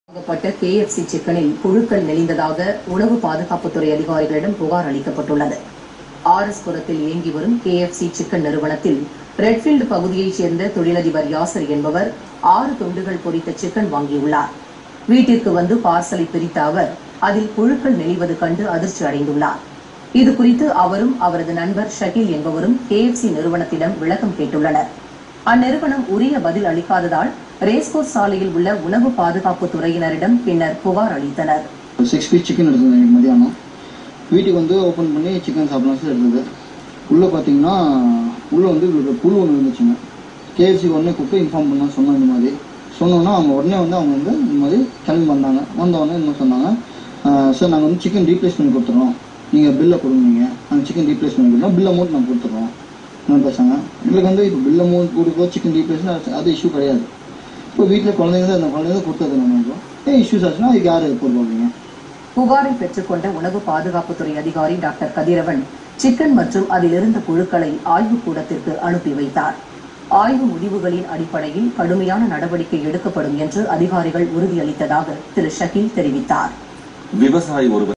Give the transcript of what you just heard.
வாங்கப்பட்ட கேஎஃப்சி சிக்கனில் புழுக்கள் நெளிந்ததாக உணவு பாதுகாப்புத்துறை அதிகாரிகளிடம் புகார் அளிக்கப்பட்டுள்ளது ஆர் எஸ் புரத்தில் இயங்கி வரும் கேஎஃப்சி சிக்கன் நிறுவனத்தில் ரெட்ஃபீல்டு பகுதியைச் சேர்ந்த தொழிலதிபர் யாசர் என்பவர் ஆறு துண்டுகள் பொரித்த சிக்கன் வாங்கியுள்ளார் வீட்டிற்கு வந்து பார்சலை பிரித்த அவர் அதில் புழுக்கள் நெளிவது கண்டு அதிர்ச்சி அடைந்துள்ளார் இது குறித்து அவரும் அவரது நண்பர் ஷகீல் என்பவரும் கேஎஃப்சி நிறுவனத்திடம் விளக்கம் கேட்டுள்ளனர் அந்நிறுவனம் உரிய பதில் அளிக்காததால் ரேஸ்கோர்ஸ் சாலையில் உள்ள உணவு பாதுகாப்பு துறையினரிடம் பின்னர் புகார் அளித்தனர் சிக்ஸ் பீஸ் சிக்கன் எடுத்தது எனக்கு மதியானம் வீட்டுக்கு வந்து ஓப்பன் பண்ணி சிக்கன் சாப்பிடலாம் சொல்லி எடுத்தது உள்ளே பார்த்தீங்கன்னா உள்ளே வந்து ஒரு புழு ஒன்று இருந்துச்சுங்க கேஎஃப்சி உடனே கூப்பிட்டு இன்ஃபார்ம் பண்ண சொன்னோம் இந்த மாதிரி சொன்னோன்னா அவங்க உடனே வந்து அவங்க வந்து இந்த மாதிரி கிளம்பி வந்தாங்க வந்த உடனே என்ன சொன்னாங்க சார் நாங்கள் வந்து சிக்கன் ரீப்ளேஸ் பண்ணி கொடுத்துறோம் நீங்கள் பில்லை கொடுங்க நீங்கள் நாங்கள் சிக்கன் ரீப்ளேஸ் பண்ணி கொடுத்தோம் பில் அமௌண்ட் நாங்கள் கொடுத்துட்றோம் என்ன பேசாங்க எங்களுக்கு வந்து இப்போ பில் அமௌண்ட் கொடுக்கோ சிக்கன் ரீப்ளேஸ்னா அது இஷ்யூ கிடையாது இப்போ வீட்டில் குழந்தைங்க தான் அந்த குழந்தைங்க கொடுத்தது நம்ம ஏன் இஷ்யூஸ் ஆச்சுன்னா அதுக்கு யார் பொறுப்பாங்க புகாரை பெற்றுக்கொண்ட உணவு பாதுகாப்புத்துறை அதிகாரி டாக்டர் கதிரவன் சிக்கன் மற்றும் அதில் இருந்த புழுக்களை ஆய்வுக் கூடத்திற்கு அனுப்பி வைத்தார் ஆய்வு முடிவுகளின் அடிப்படையில் கடுமையான நடவடிக்கை எடுக்கப்படும் என்று அதிகாரிகள் உறுதியளித்ததாக திரு ஷகீல் தெரிவித்தார் விவசாயி ஒருவர்